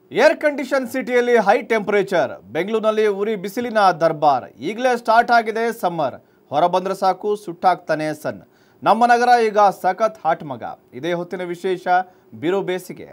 Air condition ಸಿಟಿಯಲ್ಲಿ high temperature ಬೆಂಗಳೂರಿನಲ್ಲಿ ಉರಿ ಬಿಸಿಲಿನ ದರ್ಬಾರ್ ಈಗಲೇ ಸ್ಟಾರ್ಟ್ ಆಗಿದೆ ಸಮ್ಮರ್ ಹೊರಬಂದ್ರೆ ಸಾಕು ಸುಟ್ಟಾಗ್ತಾನೆ ಸನ್ ನಮ್ಮ ನಗರ ಈಗ ಸಖತ್ ಹಾಟ್ ಮಗ ಇದೇ ಹೊತ್ತಿನ ವಿಶೇಷ ಬಿರು ಬೇಸಿಗೆ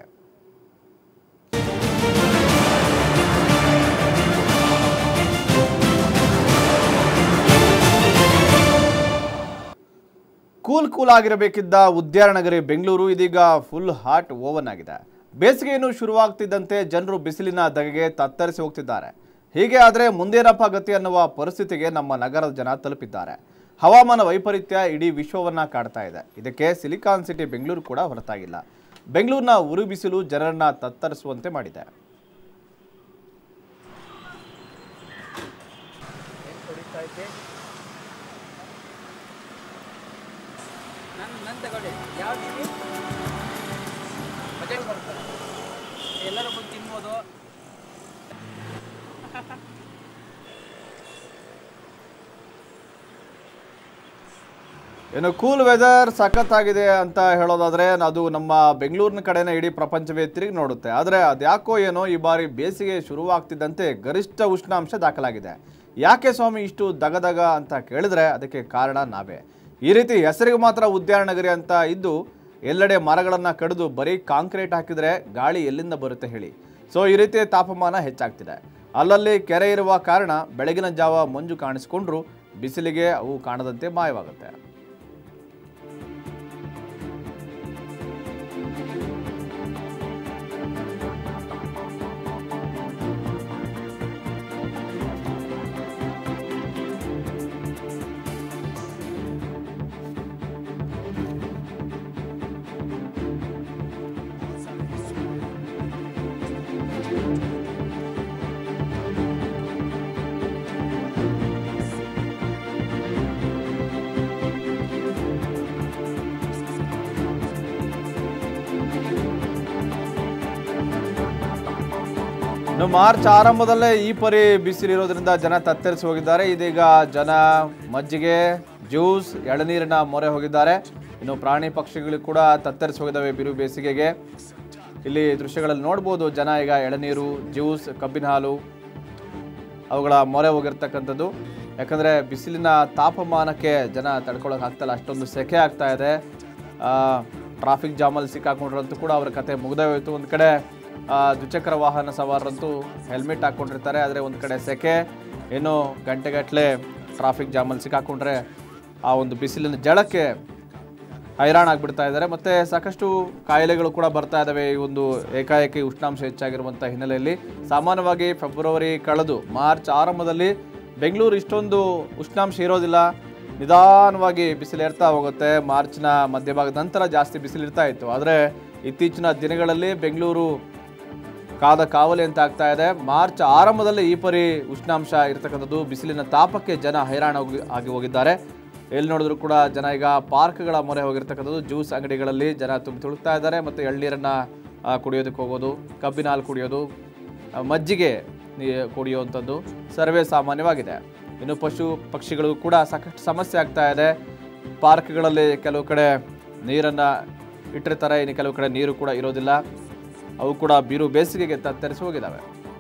ಕೂಲ್ ಕೂಲ್ ಆಗಿರಬೇಕಿದ್ದ ಉದ್ಯಾನನಗರಿ ಬೆಂಗಳೂರು ಇದೀಗ ಫುಲ್ ಹಾಟ್ ಓವನ್ ಆಗಿದೆ ಬೇಸಿಗೆಯನ್ನು ಶುರುವಾಗ್ತಿದ್ದಂತೆ ಜನರು ಬಿಸಿಲಿನ ಧಗೆಗೆ ತತ್ತರಿಸಿ ಹೋಗ್ತಿದ್ದಾರೆ ಹೀಗೆ ಆದರೆ ಮುಂದೇನಪ್ಪ ಗತಿ ಅನ್ನುವ ಪರಿಸ್ಥಿತಿಗೆ ನಮ್ಮ ನಗರದ ಜನ ತಲುಪಿದ್ದಾರೆ ಹವಾಮಾನ ವೈಪರೀತ್ಯ ಇಡೀ ವಿಶ್ವವನ್ನ ಕಾಡ್ತಾ ಇದೆ ಇದಕ್ಕೆ ಸಿಲಿಕಾನ್ ಸಿಟಿ ಬೆಂಗಳೂರು ಕೂಡ ಹೊರತಾಗಿಲ್ಲ ಬೆಂಗಳೂರಿನ ಉರು ಬಿಸಿಲು ಜನರನ್ನ ತತ್ತರಿಸುವಂತೆ ಮಾಡಿದೆ ನನ್ನ ನನ್ನ ತಗೊಳ್ಳಿ ಯಾವ ಟಿವಿ ಬಜೆಟ್ ಬರುತ್ತೆ ಎಲ್ಲರೂ ಬಂದು ತಿನ್ಬೋದು ಇನ್ನು ಕೂಲ್ ವೆದರ್ ಸಖತ್ತಾಗಿದೆ ಅಂತ ಹೇಳೋದಾದ್ರೆ ಅದು ನಮ್ಮ ಬೆಂಗಳೂರಿನ ಕಡೆನೇ ಇಡೀ ಪ್ರಪಂಚವೇ ತಿರುಗಿ ನೋಡುತ್ತೆ ಆದರೆ ಅದ್ಯಾಕೋ ಏನೋ ಈ ಬಾರಿ ಬೇಸಿಗೆ ಶುರುವಾಗ್ತಿದ್ದಂತೆ ಗರಿಷ್ಠ ಉಷ್ಣಾಂಶ ದಾಖಲಾಗಿದೆ ಯಾಕೆ ಸ್ವಾಮಿ ಇಷ್ಟು ದಗದಗ ಅಂತ ಕೇಳಿದ್ರೆ ಅದಕ್ಕೆ ಕಾರಣ ನಾವೇ ಈ ರೀತಿ ಹೆಸರಿಗೆ ಮಾತ್ರ ಉದ್ಯಾನ ನಗರಿ ಅಂತ ಇದ್ದು ಎಲ್ಲೆಡೆ ಮರಗಳನ್ನು ಕಡಿದು ಬರೀ ಕಾಂಕ್ರೀಟ್ ಹಾಕಿದ್ರೆ ಗಾಳಿ ಎಲ್ಲಿಂದ ಬರುತ್ತೆ ಹೇಳಿ ಸೊ ಈ ರೀತಿ ತಾಪಮಾನ ಹೆಚ್ಚಾಗ್ತಿದೆ ಅಲ್ಲಲ್ಲಿ ಕೆರೆ ಇರುವ ಕಾರಣ ಬೆಳಗಿನ ಜಾವ ಮಂಜು ಕಾಣಿಸಿಕೊಂಡ್ರು ಬಿಸಿಲಿಗೆ ಅವು ಕಾಣದಂತೆ ಮಾಯವಾಗುತ್ತೆ ಇನ್ನು ಮಾರ್ಚ್ ಆರಂಭದಲ್ಲೇ ಈ ಪರಿ ಬಿಸಿಲಿರೋದ್ರಿಂದ ಜನ ತತ್ತರಿಸಿ ಹೋಗಿದ್ದಾರೆ ಇದೀಗ ಜನ ಮಜ್ಜಿಗೆ ಜ್ಯೂಸ್ ಎಳನೀರಿನ ಮೊರೆ ಹೋಗಿದ್ದಾರೆ ಇನ್ನು ಪ್ರಾಣಿ ಪಕ್ಷಿಗಳು ಕೂಡ ತತ್ತರಿಸಿ ಹೋಗಿದ್ದಾವೆ ಬಿರು ಬೇಸಿಗೆಗೆ ಇಲ್ಲಿ ದೃಶ್ಯಗಳಲ್ಲಿ ನೋಡ್ಬೋದು ಜನ ಈಗ ಎಳನೀರು ಜ್ಯೂಸ್ ಕಬ್ಬಿನ ಹಾಲು ಅವುಗಳ ಮೊರೆ ಹೋಗಿರ್ತಕ್ಕಂಥದ್ದು ಯಾಕಂದರೆ ಬಿಸಿಲಿನ ತಾಪಮಾನಕ್ಕೆ ಜನ ತಡ್ಕೊಳಕ್ಕೆ ಆಗ್ತಾಯಿಲ್ಲ ಅಷ್ಟೊಂದು ಸೆಕೆ ಆಗ್ತಾ ಇದೆ ಟ್ರಾಫಿಕ್ ಜಾಮಲ್ಲಿ ಸಿಕ್ಕಾಕೊಂಡ್ರಂತೂ ಕೂಡ ಅವ್ರ ಕತೆ ಮುಗ್ದೇ ಹೋಯ್ತು ಒಂದು ಕಡೆ ಆ, ದ್ವಿಚಕ್ರ ವಾಹನ ಸವಾರರಂತೂ ಹೆಲ್ಮೆಟ್ ಹಾಕ್ಕೊಂಡಿರ್ತಾರೆ ಆದರೆ ಒಂದು ಕಡೆ ಸೆಕೆ ಏನು ಗಂಟೆಗಟ್ಟಲೆ ಟ್ರಾಫಿಕ್ ಜಾಮಲ್ಲಿ ಸಿಕ್ಕಾಕೊಂಡ್ರೆ ಆ ಒಂದು ಬಿಸಿಲಿನ ಜಳಕ್ಕೆ ಹೈರಾಣ ಆಗ್ಬಿಡ್ತಾ ಇದ್ದಾರೆ ಮತ್ತೆ ಸಾಕಷ್ಟು ಕಾಯಿಲೆಗಳು ಕೂಡ ಬರ್ತಾ ಇದ್ದಾವೆ ಈ ಒಂದು ಏಕಾಏಕಿ ಉಷ್ಣಾಂಶ ಹೆಚ್ಚಾಗಿರುವಂಥ ಹಿನ್ನೆಲೆಯಲ್ಲಿ ಸಾಮಾನ್ಯವಾಗಿ ಫೆಬ್ರವರಿ ಕಳೆದು ಮಾರ್ಚ್ ಆರಂಭದಲ್ಲಿ ಬೆಂಗಳೂರು ಇಷ್ಟೊಂದು ಉಷ್ಣಾಂಶ ಇರೋದಿಲ್ಲ ನಿಧಾನವಾಗಿ ಬಿಸಿಲು ಏರ್ತಾ ಹೋಗುತ್ತೆ ಮಾರ್ಚ್ನ ಮಧ್ಯಭಾಗದ ನಂತರ ಜಾಸ್ತಿ ಬಿಸಿಲು ಇರ್ತಾ ಇತ್ತು ಆದರೆ ಇತ್ತೀಚಿನ ದಿನಗಳಲ್ಲಿ ಬೆಂಗಳೂರು ಕಾದ ಕಾವಲಿ ಅಂತ ಆಗ್ತಾ ಇದೆ ಮಾರ್ಚ್ ಆರಂಭದಲ್ಲಿ ಈ ಪರಿ ಉಷ್ಣಾಂಶ ಇರತಕ್ಕಂಥದ್ದು ಬಿಸಿಲಿನ ತಾಪಕ್ಕೆ ಜನ ಹೈರಾಣ ಹೋಗಿ- ಆಗಿ ಹೋಗಿದ್ದಾರೆ ಎಲ್ಲಿ ನೋಡಿದ್ರು ಕೂಡ ಜನ ಈಗ ಪಾರ್ಕ್ಗಳ ಮೊರೆ ಹೋಗಿರ್ತಕ್ಕಂಥದ್ದು ಜ್ಯೂಸ್ ಅಂಗಡಿಗಳಲ್ಲಿ ಜನ ತುಂಬಿ ತುಳುಕ್ತಾ ಇದ್ದಾರೆ ಮತ್ತು ಎಳ್ನೀರನ್ನ ಆ, ಕುಡಿಯೋದಕ್ಕೆ ಹೋಗೋದು ಕಬ್ಬಿನ ಹಾಲು ಕುಡಿಯೋದು ಆ, ಮಜ್ಜಿಗೆ ನೀ- ಕುಡಿಯುವಂಥದ್ದು ಸರ್ವೇ ಸಾಮಾನ್ಯವಾಗಿದೆ ಇನ್ನು ಪಶು ಪಕ್ಷಿಗಳು ಕೂಡ ಸಾಕಷ್ಟು ಸಮಸ್ಯೆ ಆಗ್ತಾ ಇದೆ ಪಾರ್ಕ್ಗಳಲ್ಲಿ ಕೆಲವು ಕಡೆ ನೀರನ್ನು ಇಟ್ಟಿರ್ತಾರೆ ಇನ್ನು ಕೆಲವು ಕಡೆ ನೀರು ಕೂಡ ಇರೋದಿಲ್ಲ ಅವು ಕೂಡ ಬಿರು ಬೇಸಿಗೆಗೆ ತತ್ತರಿಸಿ ಹೋಗಿದ್ದಾವೆ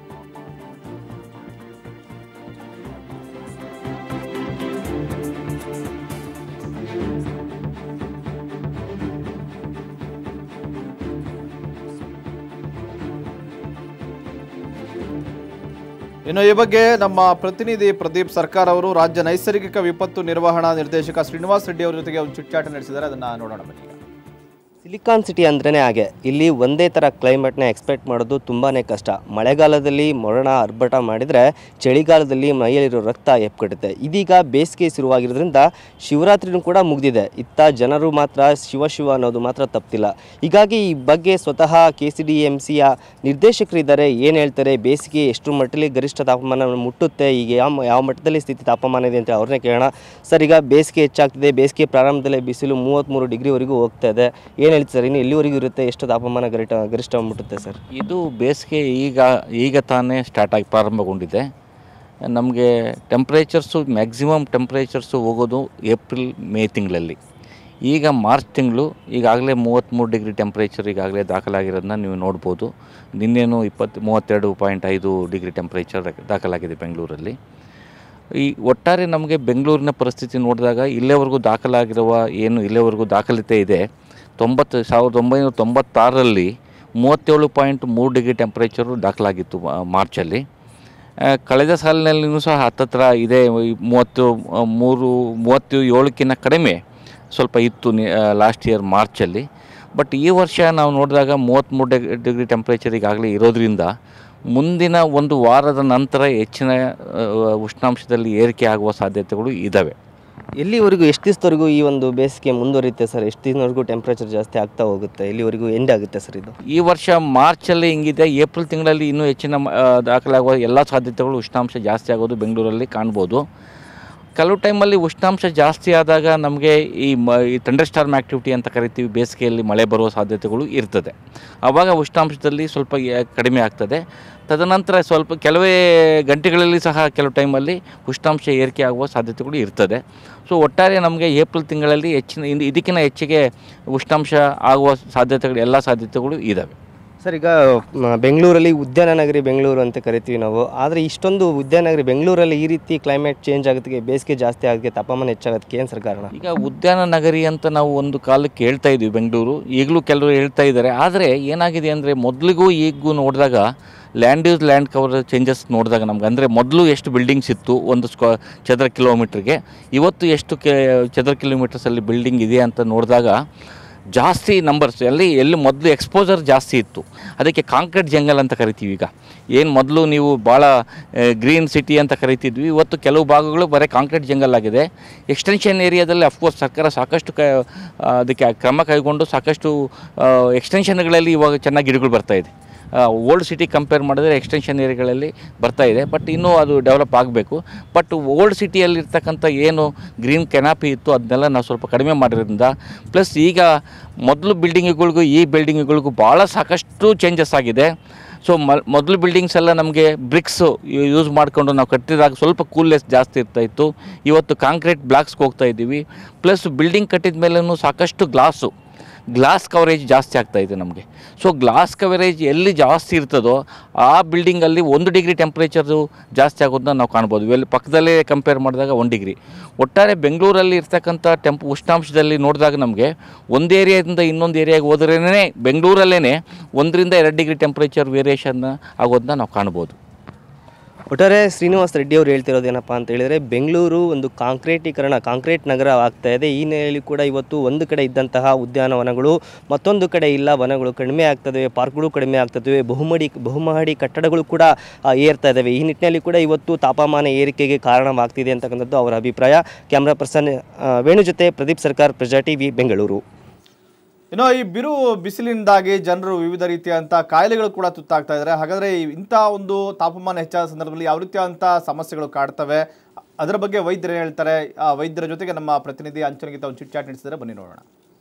ಇನ್ನು ಈ ಬಗ್ಗೆ ನಮ್ಮ ಪ್ರತಿನಿಧಿ ಪ್ರದೀಪ್ ಸರ್ಕಾರ್ ಅವರು ರಾಜ್ಯ ನೈಸರ್ಗಿಕ ವಿಪತ್ತು ನಿರ್ವಹಣಾ ನಿರ್ದೇಶಕ ಶ್ರೀನಿವಾಸ್ ರೆಡ್ಡಿ ಅವರ ಜೊತೆಗೆ ಒಂದು ಚುಟ್ಚಾಟ ನಡೆಸಿದ್ದಾರೆ ಅದನ್ನ ನೋಡೋಣ ಬನ್ನಿ ಈಗ. ಸಿಲಿಕಾನ್ ಸಿಟಿ ಅಂದ್ರೇ ಹಾಗೆ ಇಲ್ಲಿ ಒಂದೇ ಥರ ಕ್ಲೈಮೇಟ್ನ ಎಕ್ಸ್ಪೆಕ್ಟ್ ಮಾಡೋದು ತುಂಬಾ ಕಷ್ಟ ಮಳೆಗಾಲದಲ್ಲಿ ಮೊರಣ ಅರ್ಭಟ ಮಾಡಿದರೆ ಚಳಿಗಾಲದಲ್ಲಿ ಮೈಯಲ್ಲಿರೋ ರಕ್ತ ಎಪ್ಕಟ್ಟುತ್ತೆ ಇದೀಗ ಬೇಸಿಗೆ ಶುರುವಾಗಿರೋದ್ರಿಂದ ಶಿವರಾತ್ರಿನೂ ಕೂಡ ಮುಗಿದಿದೆ ಇತ್ತ ಜನರು ಮಾತ್ರ ಶಿವ ಶಿವ ಅನ್ನೋದು ಮಾತ್ರ ತಪ್ಪಿಲ್ಲ ಹೀಗಾಗಿ ಈ ಬಗ್ಗೆ ಸ್ವತಃ ಕೆ ಸಿ ಡಿ ಎಮ್ ಸಿಯ ನಿರ್ದೇಶಕರಿದ್ದಾರೆ ಏನು ಹೇಳ್ತಾರೆ ಬೇಸಿಗೆ ಎಷ್ಟು ಮಟ್ಟದಲ್ಲಿ ಗರಿಷ್ಠ ತಾಪಮಾನ ಮುಟ್ಟುತ್ತೆ ಈಗ ಯಾವ ಯಾವ ಮಟ್ಟದಲ್ಲಿ ಸ್ಥಿತಿ ತಾಪಮಾನ ಇದೆ ಅಂತ ಅವ್ರನ್ನೇ ಕೇಳೋಣ ಸರ್ ಈಗ ಬೇಸಿಗೆ ಹೆಚ್ಚಾಗ್ತಿದೆ ಬೇಸಿಗೆ ಪ್ರಾರಂಭದಲ್ಲೇ ಬಿಸಿಲು ಮೂವತ್ತ್ಮೂರು ಡಿಗ್ರಿವರೆಗೂ ಹೋಗ್ತಾ ಇದೆ ಏನು ಹೇಳ್ತೀವಿ ಸರ್ ಇನ್ನು ಎಲ್ಲಿವರೆಗೂ ಇರುತ್ತೆ ಎಷ್ಟು ತಾಪಮಾನ ಗರಿಷ್ಠ ಗರಿಷ್ಠ ಮುಟ್ಟುತ್ತೆ ಸರ್ ಇದು ಬೇಸಿಗೆ ಈಗ ಈಗ ತಾನೇ ಸ್ಟಾರ್ಟ್ ಆಗಿ ಪ್ರಾರಂಭಗೊಂಡಿದೆ ನಮಗೆ ಟೆಂಪ್ರೇಚರ್ಸು ಮ್ಯಾಕ್ಸಿಮಮ್ ಟೆಂಪ್ರೇಚರ್ಸು ಹೋಗೋದು ಏಪ್ರಿಲ್ ಮೇ ತಿಂಗಳಲ್ಲಿ ಈಗ ಮಾರ್ಚ್ ತಿಂಗಳು ಈಗಾಗಲೇ ಮೂವತ್ತ್ಮೂರು ಡಿಗ್ರಿ ಟೆಂಪ್ರೇಚರ್ ಈಗಾಗಲೇ ದಾಖಲಾಗಿರೋದನ್ನ ನೀವು ನೋಡ್ಬೋದು ನಿನ್ನೇನು ಇಪ್ಪತ್ತು ಮೂವತ್ತೆರಡು ಪಾಯಿಂಟ್ ಐದು ಡಿಗ್ರಿ ಟೆಂಪ್ರೇಚರ್ ದಾಖಲಾಗಿದೆ ಬೆಂಗಳೂರಲ್ಲಿ ಈ ಒಟ್ಟಾರೆ ನಮಗೆ ಬೆಂಗಳೂರಿನ ಪರಿಸ್ಥಿತಿ ನೋಡಿದಾಗ ಇಲ್ಲಿವರೆಗೂ ದಾಖಲಾಗಿರುವ ಏನು ಇಲ್ಲಿವರೆಗೂ ದಾಖಲಿತೆ ಇದೆ ತೊಂಬತ್ತು ಸಾವಿರದ ಒಂಬೈನೂರ ತೊಂಬತ್ತಾರರಲ್ಲಿ ಮೂವತ್ತೇಳು ಪಾಯಿಂಟ್ ಮೂರು ಡಿಗ್ರಿ ಟೆಂಪ್ರೇಚರು ದಾಖಲಾಗಿತ್ತು ಮಾ- ಮಾರ್ಚಲ್ಲಿ ಆ, ಕಳೆದ ಸಾಲಿನಲ್ಲಿಯೂ ಸಹ ಹತ್ತತ್ರ ಇದೆ ಈ ಮೂವತ್ತು ಆ, ಮೂರು ಮೂವತ್ತು ಏಳಕ್ಕಿಂತ ಕಡಿಮೆ ಸ್ವಲ್ಪ ಇತ್ತು ಲಾಸ್ಟ್ ಇಯರ್ ಮಾರ್ಚಲ್ಲಿ ಬಟ್ ಈ ವರ್ಷ ನಾವು ನೋಡಿದಾಗ ಮೂವತ್ತ್ಮೂರು ಡಿಗ್ ಡಿಗ್ರಿ ಟೆಂಪ್ರೇಚರ್ ಈಗಾಗಲೇ ಇರೋದ್ರಿಂದ ಮುಂದಿನ ಒಂದು ವಾರದ ನಂತರ ಹೆಚ್ಚಿನ ಆ, ಉಷ್ಣಾಂಶದಲ್ಲಿ ಏರಿಕೆ ಆಗುವ ಸಾಧ್ಯತೆಗಳು ಇದ್ದಾವೆ ಎಲ್ಲಿವರೆಗೂ ಎಷ್ಟು ದಿವಸದವರೆಗೂ ಈ ಒಂದು ಬೇಸಿಗೆ ಮುಂದುವರಿಯುತ್ತೆ ಸರ್ ಎಷ್ಟು ದಿನವರೆಗೂ ಟೆಂಪ್ರೇಚರ್ ಜಾಸ್ತಿ ಆಗ್ತಾ ಹೋಗುತ್ತೆ ಎಲ್ಲಿವರೆಗೂ ಎಂಡ್ ಆಗುತ್ತೆ ಸರ್ ಇದು ಈ ವರ್ಷ ಮಾರ್ಚಲ್ಲಿ ಹಿಂಗಿದೆ ಏಪ್ರಿಲ್ ತಿಂಗಳಲ್ಲಿ ಇನ್ನೂ ಹೆಚ್ಚಿನ ಮ- ಆ, ದಾಖಲಾಗುವ ಎಲ್ಲ ಸಾಧ್ಯತೆಗಳು ಉಷ್ಣಾಂಶ ಜಾಸ್ತಿ ಆಗೋದು ಬೆಂಗಳೂರಲ್ಲಿ ಕಾಣ್ಬೋದು ಕೆಲವು ಟೈಮಲ್ಲಿ ಉಷ್ಣಾಂಶ ಜಾಸ್ತಿ ಆದಾಗ ನಮಗೆ ಈ ಮ ಈ ಥಂಡರ್ ಸ್ಟಾರ್ಮ್ ಆ್ಯಕ್ಟಿವಿಟಿ ಅಂತ ಕರಿತೀವಿ ಬೇಸಿಗೆಯಲ್ಲಿ ಮಳೆ ಬರುವ ಸಾಧ್ಯತೆಗಳು ಇರ್ತದೆ ಆವಾಗ ಉಷ್ಣಾಂಶದಲ್ಲಿ ಸ್ವಲ್ಪ ಯ- ಕಡಿಮೆ ಆಗ್ತದೆ ತದನಂತರ ಸ್ವಲ್ಪ ಕೆಲವೇ ಗಂಟೆಗಳಲ್ಲಿ ಸಹ ಕೆಲವು ಟೈಮಲ್ಲಿ ಉಷ್ಣಾಂಶ ಏರಿಕೆ ಆಗುವ ಸಾಧ್ಯತೆಗಳು ಇರ್ತದೆ ಸೊ ಒಟ್ಟಾರೆ ನಮಗೆ ಏಪ್ರಿಲ್ ತಿಂಗಳಲ್ಲಿ ಹೆಚ್ಚಿನ ಇನ್- ಇದಕ್ಕಿಂತ ಹೆಚ್ಚಿಗೆ ಉಷ್ಣಾಂಶ ಆಗುವ ಸಾಧ್ಯತೆಗಳು ಎಲ್ಲ ಸಾಧ್ಯತೆಗಳು ಇದ್ದಾವೆ ಸರ್ ಈಗ ಮ, ಬೆಂಗಳೂರಲ್ಲಿ ಉದ್ಯಾನ ನಗರಿ ಬೆಂಗಳೂರು ಅಂತ ಕರಿತೀವಿ ನಾವು ಆದರೆ ಇಷ್ಟೊಂದು ಉದ್ಯಾನ ನಗರಿ ಬೆಂಗಳೂರಲ್ಲಿ ಈ ರೀತಿ ಕ್ಲೈಮೇಟ್ ಚೇಂಜ್ ಆಗೋದಕ್ಕೆ ಬೇಸಿಗೆ ಜಾಸ್ತಿ ಆಗೋದಕ್ಕೆ ತಾಪಮಾನ ಹೆಚ್ಚಾಗೋದಕ್ಕೆ ಏನು ಸರ್ ಕಾರಣ ಈಗ ಉದ್ಯಾನ ನಗರಿ ಅಂತ ನಾವು ಒಂದು ಕಾಲಕ್ಕೆ ಹೇಳ್ತಾ ಇದ್ವಿ ಬೆಂಗಳೂರು ಈಗಲೂ ಕೆಲವರು ಹೇಳ್ತಾ ಇದ್ದಾರೆ ಆದರೆ ಏನಾಗಿದೆ ಅಂದರೆ ಮೊದಲಿಗೂ ಈಗೂ ನೋಡಿದಾಗ land use land cover changes ನೋಡಿದಾಗ ನಮ್ಗೆ ಅಂದರೆ ಮೊದಲು ಎಷ್ಟು ಬಿಲ್ಡಿಂಗ್ಸ್ ಇತ್ತು ಒಂದು ಸ್ಕ್ವಾ ಚದರ ಕಿಲೋಮೀಟ್ರಿಗೆ ಇವತ್ತು ಎಷ್ಟು ಕೆ ಚದರ ಕಿಲೋಮೀಟರ್ಸಲ್ಲಿ ಬಿಲ್ಡಿಂಗ್ ಇದೆ ಅಂತ ನೋಡಿದಾಗ ಜಾಸ್ತಿ ನಂಬರ್ಸ್ ಎಲ್ಲಿ ಎಲ್ಲಿ ಮೊದಲು ಎಕ್ಸ್ಪೋಜರ್ ಜಾಸ್ತಿ ಇತ್ತು ಅದಕ್ಕೆ ಕಾಂಕ್ರೀಟ್ ಜಂಗಲ್ ಅಂತ ಕರಿತೀವಿ ಈಗ ಏನು ಮೊದಲು ನೀವು ಭಾಳ ಗ್ರೀನ್ ಸಿಟಿ ಅಂತ ಕರಿತಿದ್ವಿ ಇವತ್ತು ಕೆಲವು ಭಾಗಗಳು ಬರೀ ಕಾಂಕ್ರೀಟ್ ಜಂಗಲ್ ಆಗಿದೆ ಎಕ್ಸ್ಟೆನ್ಷನ್ ಏರಿಯಾದಲ್ಲಿ ಅಫ್ಕೋರ್ಸ್ ಸರ್ಕಾರ ಸಾಕಷ್ಟು ಕ ಆ, ಅದಕ್ಕೆ ಕ್ರಮ ಕೈಗೊಂಡು ಸಾಕಷ್ಟು ಎಕ್ಸ್ಟೆನ್ಷನ್ಗಳಲ್ಲಿ ಇವಾಗ ಚೆನ್ನಾಗಿ ಗಿಡಗಳು ಬರ್ತಾ ಇದೆ ಓಲ್ಡ್ ಸಿಟಿ ಕಂಪೇರ್ ಮಾಡಿದ್ರೆ ಎಕ್ಸ್ಟೆನ್ಷನ್ ಏರಿಯಾಗಳಲ್ಲಿ ಬರ್ತಾ ಇದೆ ಬಟ್ ಇನ್ನೂ ಅದು ಡೆವಲಪ್ ಆಗಬೇಕು ಬಟ್ ಓಲ್ಡ್ ಸಿಟಿಯಲ್ಲಿರ್ತಕ್ಕಂಥ ಏನು ಗ್ರೀನ್ ಕೆನಾಪಿ ಇತ್ತು ಅದನ್ನೆಲ್ಲ ನಾವು ಸ್ವಲ್ಪ ಕಡಿಮೆ ಮಾಡಿರೋದ್ರಿಂದ ಪ್ಲಸ್ ಈಗ ಮೊದಲು ಬಿಲ್ಡಿಂಗ್ಗಳಿಗೂ ಈ ಬಿಲ್ಡಿಂಗ್ಗಳಿಗೂ ಭಾಳ ಸಾಕಷ್ಟು ಚೇಂಜಸ್ ಆಗಿದೆ ಸೊ ಮ ಮೊದಲು ಬಿಲ್ಡಿಂಗ್ಸ್ ಎಲ್ಲ ನಮಗೆ ಬ್ರಿಕ್ಸು ಯೂಸ್ ಮಾಡಿಕೊಂಡು ನಾವು ಕಟ್ಟಿದಾಗ ಸ್ವಲ್ಪ ಕೂಲ್ನೆಸ್ ಜಾಸ್ತಿ ಇರ್ತಾ ಇತ್ತು ಇವತ್ತು ಕಾಂಕ್ರೀಟ್ ಬ್ಲಾಕ್ಸ್ಗೆ ಹೋಗ್ತಾ ಇದ್ದೀವಿ ಪ್ಲಸ್ ಬಿಲ್ಡಿಂಗ್ ಕಟ್ಟಿದ ಮೇಲೂ ಸಾಕಷ್ಟು ಗ್ಲಾಸು ಗ್ಲಾಸ್ ಕವರೇಜ್ ಜಾಸ್ತಿ ಆಗ್ತಾ ಇದೆ ನಮಗೆ ಸೊ ಗ್ಲಾಸ್ ಕವರೇಜ್ ಎಲ್ಲಿ ಜಾಸ್ತಿ ಇರ್ತದೋ ಆ ಬಿಲ್ಡಿಂಗಲ್ಲಿ ಒಂದು ಡಿಗ್ರಿ ಟೆಂಪ್ರೇಚರು ಜಾಸ್ತಿ ಆಗೋದನ್ನ ನಾವು ಕಾಣ್ಬೋದು ಇವೆಲ್ಲಿ ಪಕ್ಕದಲ್ಲೇ ಕಂಪೇರ್ ಮಾಡಿದಾಗ ಒಂದು ಡಿಗ್ರಿ ಒಟ್ಟಾರೆ ಬೆಂಗಳೂರಲ್ಲಿ ಇರ್ತಕ್ಕಂಥ ಟೆಂಪ್ ಉಷ್ಣಾಂಶದಲ್ಲಿ ನೋಡಿದಾಗ ನಮಗೆ ಒಂದು ಏರಿಯಾದಿಂದ ಇನ್ನೊಂದು ಏರಿಯಾಗೆ ಹೋದ್ರೇ ಬೆಂಗಳೂರಲ್ಲೇ ಒಂದರಿಂದ ಎರಡು ಡಿಗ್ರಿ ಟೆಂಪ್ರೇಚರ್ ವೇರಿಯೇಷನ್ ಆಗೋದನ್ನ ನಾವು ಕಾಣ್ಬೋದು ಒಟ್ಟಾರೆ ಶ್ರೀನಿವಾಸ್ ರೆಡ್ಡಿ ಅವರು ಹೇಳ್ತಿರೋದು ಏನಪ್ಪ ಅಂತ ಹೇಳಿದರೆ ಬೆಂಗಳೂರು ಒಂದು ಕಾಂಕ್ರೀಟೀಕರಣ ಕಾಂಕ್ರೀಟ್ ನಗರ ಆಗ್ತಾ ಇದೆ ಈ ನೆಲೆಯಲ್ಲಿ ಕೂಡ ಇವತ್ತು ಒಂದು ಕಡೆ ಇದ್ದಂತಹ ಉದ್ಯಾನವನಗಳು ಮತ್ತೊಂದು ಕಡೆ ಇಲ್ಲ ವನಗಳು ಕಡಿಮೆ ಆಗ್ತದೆ ಪಾರ್ಕ್ಗಳು ಕಡಿಮೆ ಆಗ್ತದೆ ಬಹುಮಡಿ ಬಹುಮಹಡಿ ಕಟ್ಟಡಗಳು ಕೂಡ ಆ, ಏರ್ತಾ ಇದ್ದಾವೆ ಈ ನಿಟ್ಟಿನಲ್ಲಿ ಕೂಡ ಇವತ್ತು ತಾಪಮಾನ ಏರಿಕೆಗೆ ಕಾರಣವಾಗ್ತಿದೆ ಅಂತಕ್ಕಂಥದ್ದು ಅವರ ಅಭಿಪ್ರಾಯ ಕ್ಯಾಮ್ರಾ ಪರ್ಸನ್ ಆ, ವೇಣು ಜೊತೆ ಪ್ರದೀಪ್ ಸರ್ಕಾರ್ ಪ್ರಜಾ ಟಿವಿ ಬೆಂಗಳೂರು ಇನ್ನು ಈ ಬಿರು ಬಿಸಿಲಿನಿಂದಾಗಿ ಜನರು ವಿವಿಧ ರೀತಿಯಂಥ ಕಾಯಿಲೆಗಳು ಕೂಡ ತುತ್ತಾಗ್ತಾ ಇದ್ದಾರೆ ಹಾಗಾದ್ರೆ ಈ ಇಂಥ ಒಂದು ತಾಪಮಾನ ಹೆಚ್ಚಾದ ಸಂದರ್ಭದಲ್ಲಿ ಯಾವ ರೀತಿಯಾದಂಥ ಸಮಸ್ಯೆಗಳು ಕಾಡ್ತವೆ ಅದರ ಬಗ್ಗೆ ವೈದ್ಯರು ಏನ್ ಹೇಳ್ತಾರೆ ಆ ವೈದ್ಯರ ಜೊತೆಗೆ ನಮ್ಮ ಪ್ರತಿನಿಧಿ ಅಂಚನಗಿತ ಒಂದು ಚಿಟ್ ಚಾಟ್ ನಡೆಸಿದರೆ ಬನ್ನಿ ನೋಡೋಣ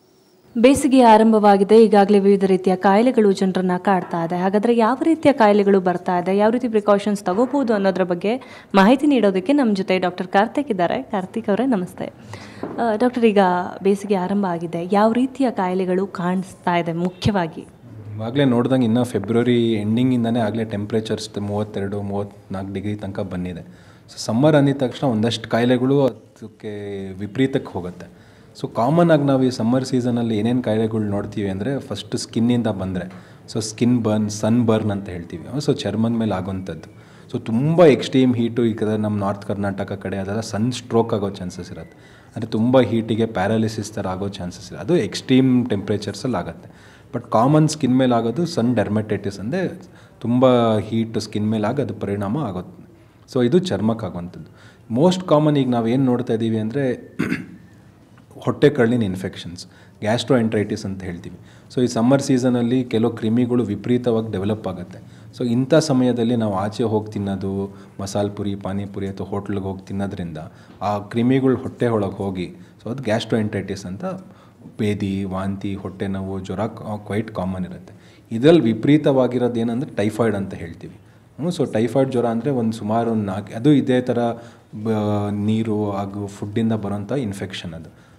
ಬೇಸಿಗೆ ಆರಂಭವಾಗಿದೆ ಈಗಾಗಲೇ ವಿವಿಧ ರೀತಿಯ ಕಾಯಿಲೆಗಳು ಜನರನ್ನ ಕಾಡ್ತಾ ಇದೆ ಹಾಗಾದ್ರೆ ಯಾವ ರೀತಿಯ ಕಾಯಿಲೆಗಳು ಬರ್ತಾ ಇದೆ ಯಾವ ರೀತಿ ಪ್ರಿಕಾಷನ್ಸ್ ತಗೋಬಹುದು ಅನ್ನೋದ್ರ ಬಗ್ಗೆ ಮಾಹಿತಿ ನೀಡೋದಕ್ಕೆ ನಮ್ಮ ಜೊತೆ ಡಾಕ್ಟರ್ ಕಾರ್ತಿಕ್ ಇದ್ದಾರೆ ಕಾರ್ತಿಕ್ ಅವರೇ ನಮಸ್ತೆ ಡಾಕ್ಟರ್ ಈಗ ಬೇಸಿಗೆ ಆರಂಭ ಆಗಿದೆ ಯಾವ ರೀತಿಯ ಕಾಯಿಲೆಗಳು ಕಾಣಿಸ್ತಾ ಇದೆ ಮುಖ್ಯವಾಗಿ ಇವಾಗಲೇ ನೋಡ್ದಂಗೆ ಇನ್ನೂ ಫೆಬ್ರವರಿ ಎಂಡಿಂಗಿಂದನೇ ಆಗಲೇ ಟೆಂಪ್ರೇಚರ್ಸ್ ಮೂವತ್ತೆರಡು ಮೂವತ್ತ್ನಾಲ್ಕು ಡಿಗ್ರಿ ತನಕ ಬಂದಿದೆ ಸೊ ಸಮ್ಮರ್ ಅಂದಿದ ತಕ್ಷಣ ಒಂದಷ್ಟು ಕಾಯಿಲೆಗಳು ಅದಕ್ಕೆ ವಿಪರೀತಕ್ಕೆ ಹೋಗುತ್ತೆ ಸೊ ಕಾಮನ್ ಆಗಿ ನಾವು ಈ ಸಮ್ಮರ್ ಸೀಸನಲ್ಲಿ ಏನೇನು ಕಾಯಿಲೆಗಳು ನೋಡ್ತೀವಿ ಅಂದರೆ ಫಸ್ಟ್ ಸ್ಕಿನ್ನಿಂದ ಬಂದರೆ so skin burn sun burn ಅಂತ ಹೇಳ್ತೀವಿ ಸೊ ಚರ್ಮದ ಮೇಲೆ ಆಗೋಂಥದ್ದು ಸೊ ತುಂಬ ಎಕ್ಸ್ಟ್ರೀಮ್ ಹೀಟು ಈ ಕಡೆ ನಮ್ಮ ನಾರ್ತ್ ಕರ್ನಾಟಕ ಕಡೆ ಅದೆಲ್ಲ ಸನ್ ಸ್ಟ್ರೋಕ್ ಆಗೋ ಚಾನ್ಸಸ್ ಇರುತ್ತೆ ಅಂದರೆ ತುಂಬ ಹೀಟಿಗೆ ಪ್ಯಾರಾಲಿಸಿಸ್ ಥರ ಆಗೋ ಚಾನ್ಸಸ್ ಇದೆ ಅದು ಎಕ್ಸ್ಟ್ರೀಮ್ ಟೆಂಪ್ರೇಚರ್ಸಲ್ಲಿ ಆಗುತ್ತೆ ಬಟ್ ಕಾಮನ್ ಸ್ಕಿನ್ ಮೇಲೆ ಆಗೋದು ಸನ್ ಡೆರ್ಮೆಟೈಟಿಸ್ ಅಂದರೆ ತುಂಬ ಹೀಟ್ ಸ್ಕಿನ್ ಮೇಲೆ ಆಗೋದು ಪರಿಣಾಮ ಆಗುತ್ತೆ ಸೊ ಇದು ಚರ್ಮಕ್ಕೆ ಆಗುವಂಥದ್ದು ಮೋಸ್ಟ್ ಕಾಮನ್ ಈಗ ನಾವು ಏನು ನೋಡ್ತಾ ಇದ್ದೀವಿ ಅಂದರೆ ಹೊಟ್ಟೆ ಕಳ್ಳಿನ ಇನ್ಫೆಕ್ಷನ್ಸ್ ಗ್ಯಾಸ್ಟ್ರೋಎಂಟ್ರೈಟಿಸ್ ಅಂತ ಹೇಳ್ತೀವಿ ಸೊ ಈ ಸಮ್ಮರ್ ಸೀಸನಲ್ಲಿ ಕೆಲವು ಕ್ರಿಮಿಗಳು ವಿಪರೀತವಾಗಿ ಡೆವಲಪ್ ಆಗುತ್ತೆ ಸೊ ಇಂಥ ಸಮಯದಲ್ಲಿ ನಾವು ಆಚೆ ಹೋಗಿ ತಿನ್ನೋದು ಮಸಾಲೆ ಪುರಿ ಪಾನಿಪುರಿ ಅಥವಾ ಹೋಟ್ಲಿಗೆ ಹೋಗಿ ತಿನ್ನೋದ್ರಿಂದ ಆ ಕ್ರಿಮಿಗಳು ಹೊಟ್ಟೆ ಒಳಗೆ ಹೋಗಿ ಸೊ ಅದು ಗ್ಯಾಸ್ಟ್ರೋಎಂಟ್ರೈಟಿಸ್ ಅಂತ ಬೇದಿ ವಾಂತಿ ಹೊಟ್ಟೆ ನೋವು ಜ್ವರ ಕ್ವೈಟ್ ಕಾಮನ್ ಇರುತ್ತೆ ಇದರಲ್ಲಿ ವಿಪರೀತವಾಗಿರೋದು ಏನಂದರೆ ಟೈಫಾಯ್ಡ್ ಅಂತ ಹೇಳ್ತೀವಿ ಸೊ ಟೈಫಾಯ್ಡ್ ಜ್ವರ ಅಂದರೆ ಒಂದು ಸುಮಾರು ಒಂದು ನಾಲ್ಕು ಅದು ಇದೇ ಥರ ಬ ನೀರು ಹಾಗೂ ಫುಡ್ಡಿಂದ ಬರೋಂಥ ಇನ್ಫೆಕ್ಷನ್ ಅದು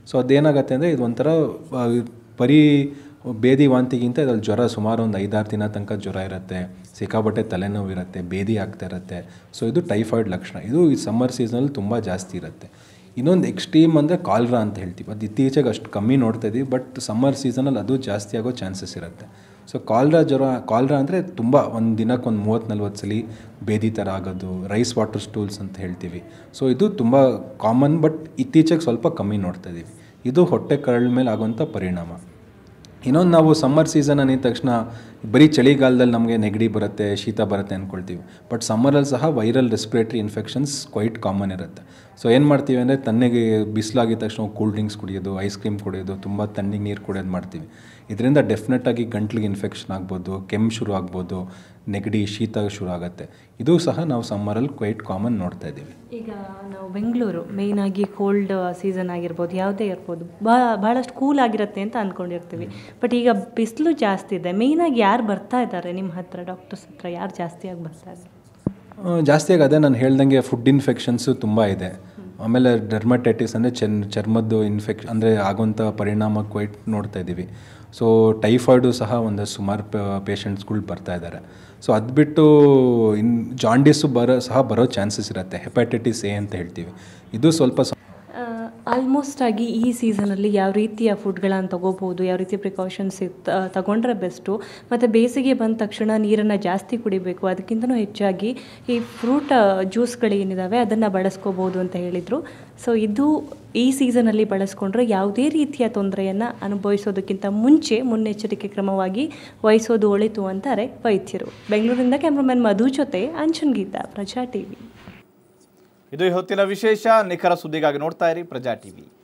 ಸೊ ಅದೇನಾಗುತ್ತೆ ಅಂದರೆ ಇದು ಒಂಥರ ಆ, ಬರೀ ಬೇದಿ ವಾಂತಿಗಿಂತ ಇದ್ರಲ್ಲಿ ಜ್ವರ ಸುಮಾರು ಒಂದು ಐದಾರು ದಿನ ತನಕ ಜ್ವರ ಇರುತ್ತೆ ಸಿಕ್ಕಾಬಟ್ಟೆ ತಲೆನೋವು ಇರುತ್ತೆ ಬೇದಿ ಆಗ್ತಾ ಇರುತ್ತೆ ಸೊ ಇದು ಟೈಫಾಯ್ಡ್ ಲಕ್ಷಣ ಇದು ಈ ಸಮ್ಮರ್ ಸೀಸನಲ್ಲಿ ತುಂಬ ಜಾಸ್ತಿ ಇರುತ್ತೆ ಇನ್ನೊಂದು ಎಕ್ಸ್ಟ್ರೀಮ್ ಅಂದರೆ ಕಾಲ್ರಾ ಅಂತ ಹೇಳ್ತೀವಿ ಅದು ಇತ್ತೀಚೆಗೆ ಅಷ್ಟು ಕಮ್ಮಿ ನೋಡ್ತಾ ಇದೀವಿ ಬಟ್ ಸಮ್ಮರ್ ಸೀಸನಲ್ಲಿ ಅದು ಜಾಸ್ತಿ ಆಗೋ ಚಾನ್ಸಸ್ ಇರುತ್ತೆ ಸೊ ಕಾಲ್ರಾ ಜ್ವರ ಕಾಲ್ರಾ ಅಂದರೆ ತುಂಬ ಒಂದು ದಿನಕ್ಕೆ ಒಂದು ಮೂವತ್ತು ನಲ್ವತ್ತು ಸಲ ಬೇದಿ ಥರ ಆಗೋದು ರೈಸ್ ವಾಟರ್ ಸ್ಟೂಲ್ಸ್ ಅಂತ ಹೇಳ್ತೀವಿ ಸೊ ಇದು ತುಂಬ ಕಾಮನ್ ಬಟ್ ಇತ್ತೀಚೆಗೆ ಸ್ವಲ್ಪ ಕಮ್ಮಿ ನೋಡ್ತಾ ಇದ್ದೀವಿ ಇದು ಹೊಟ್ಟೆ ಕರಳ ಮೇಲೆ ಆಗುವಂಥ ಪರಿಣಾಮ ಇನ್ನೊಂದು ನಾವು ಸಮ್ಮರ್ ಸೀಸನ್ ಅಂದಿದ ತಕ್ಷಣ ಬರೀ ಚಳಿಗಾಲದಲ್ಲಿ ನಮಗೆ ನೆಗಡಿ ಬರುತ್ತೆ ಶೀತ ಬರುತ್ತೆ ಅಂದ್ಕೊಳ್ತೀವಿ ಬಟ್ ಸಮ್ಮರಲ್ಲಿ ಸಹ viral respiratory infections quite common ಇರುತ್ತೆ ಸೊ ಏನು ಮಾಡ್ತೀವಿ ಅಂದರೆ ತಣ್ಣಗೆ ಬಿಸಿಲಾಗಿದ ತಕ್ಷಣ ಕೂಲ್ ಡ್ರಿಂಕ್ಸ್ ಕುಡಿಯೋದು ಐಸ್ ಕ್ರೀಮ್ ಕುಡಿಯೋದು ತುಂಬ ತಣ್ಣಗೆ ನೀರು ಕುಡಿಯೋದು ಮಾಡ್ತೀವಿ ಇದರಿಂದ ಡೆಫಿನೆಟಾಗಿ ಗಂಟ್ಲಿಗೆ ಇನ್ಫೆಕ್ಷನ್ ಆಗ್ಬೋದು ಕೆಮ್ಮು ಶುರು ಆಗ್ಬೋದು ನೆಗಡಿ ಶೀತ ಶುರು ಆಗುತ್ತೆ ಇದು ಸಹ ನಾವು ಸಮ್ಮರಲ್ಲಿ ಕ್ವೈಟ್ ಕಾಮನ್ ನೋಡ್ತಾ ಇದ್ದೀವಿ ಈಗ ನಾವು ಬೆಂಗಳೂರು ಮೇಯ್ನಾಗಿ ಕೋಲ್ಡ್ ಸೀಸನ್ ಆಗಿರ್ಬೋದು ಯಾವುದೇ ಇರ್ಬೋದು ಬಾ ಭಾಳಷ್ಟು ಕೂಲ್ ಆಗಿರುತ್ತೆ ಅಂತ ಅಂದ್ಕೊಂಡಿರ್ತೀವಿ ಬಟ್ ಈಗ ಬಿಸಿಲು ಜಾಸ್ತಿ ಇದೆ ಮೇಯ್ನಾಗಿ ಯಾರು ಬರ್ತಾ ಇದ್ದಾರೆ ನಿಮ್ಮ ಹತ್ರ ಡಾಕ್ಟರ್ಸ್ ಹತ್ರ ಯಾರು ಜಾಸ್ತಿಯಾಗಿ ಬರ್ತಾ ಇದ್ದಾರೆ ಆ, ಜಾಸ್ತಿಯಾಗಿ ಅದೇ ನಾನು ಹೇಳ್ದಂಗೆ ಫುಡ್ ಇನ್ಫೆಕ್ಷನ್ಸು ತುಂಬ ಇದೆ ಆಮೇಲೆ ಡರ್ಮಟೈಟಿಸ್ ಅಂದರೆ ಚೆನ್ ಚರ್ಮದ್ದು ಇನ್ಫೆಕ್ಷನ್ ಅಂದರೆ ಆಗುವಂಥ ಪರಿಣಾಮ ಕ್ವೈಟ್ ನೋಡ್ತಾ ಇದ್ದೀವಿ ಸೊ ಟೈಫಾಯ್ಡು ಸಹ ಒಂದು ಸುಮಾರು ಪೇಷಂಟ್ಸ್ಗಳು ಬರ್ತಾ ಇದ್ದಾರೆ ಸೊ ಅದು ಬಿಟ್ಟು ಇನ್ ಜಾಂಡೀಸು ಬರೋ ಸಹ ಬರೋ ಚಾನ್ಸಸ್ ಇರುತ್ತೆ ಹೆಪಟೈಟಿಸ್ ಎ ಅಂತ ಹೇಳ್ತೀವಿ ಇದು ಸ್ವಲ್ಪ ಸ- ಆಲ್ಮೋಸ್ಟ್ ಆಗಿ ಈ ಸೀಸನಲ್ಲಿ ಯಾವ ರೀತಿಯ ಫುಡ್ಗಳನ್ನು ತಗೋಬೋದು ಯಾವ ರೀತಿ ಪ್ರಿಕಾಷನ್ಸ್ ತಗೊಂಡ್ರೆ ಬೆಸ್ಟು ಮತ್ತು ಬೇಸಿಗೆ ಬಂದ ತಕ್ಷಣ ನೀರನ್ನು ಜಾಸ್ತಿ ಕುಡಿಬೇಕು ಅದಕ್ಕಿಂತಲೂ ಹೆಚ್ಚಾಗಿ ಈ ಫ್ರೂಟ್ ಜ್ಯೂಸ್ಗಳೇನಿದ್ದಾವೆ ಅದನ್ನು ಬಳಸ್ಕೋಬೋದು ಅಂತ ಹೇಳಿದರು ಸೊ ಇದು ಈ ಸೀಸನಲ್ಲಿ ಬಳಸ್ಕೊಂಡ್ರೆ ಯಾವುದೇ ರೀತಿಯ ತೊಂದರೆಯನ್ನು ಅನುಭವಿಸೋದಕ್ಕಿಂತ ಮುಂಚೆ ಮುನ್ನೆಚ್ಚರಿಕೆ ಕ್ರಮವಾಗಿ ವಹಿಸೋದು ಒಳಿತು ಅಂತಾರೆ ವೈದ್ಯರು ಬೆಂಗಳೂರಿಂದ ಕ್ಯಾಮ್ರಾಮನ್ ಮಧು ಜೊತೆ ಅಂಜನ್ ಗೀತಾ ಪ್ರಜಾ ಟಿವಿ ಇದು ಈ ಹೊತ್ತಿನ ವಿಶೇಷ ನಿಖರ ಸುದ್ದಿಗಾಗಿ ನೋಡ್ತಾ ಇರಿ ಪ್ರಜಾ ಟಿವಿ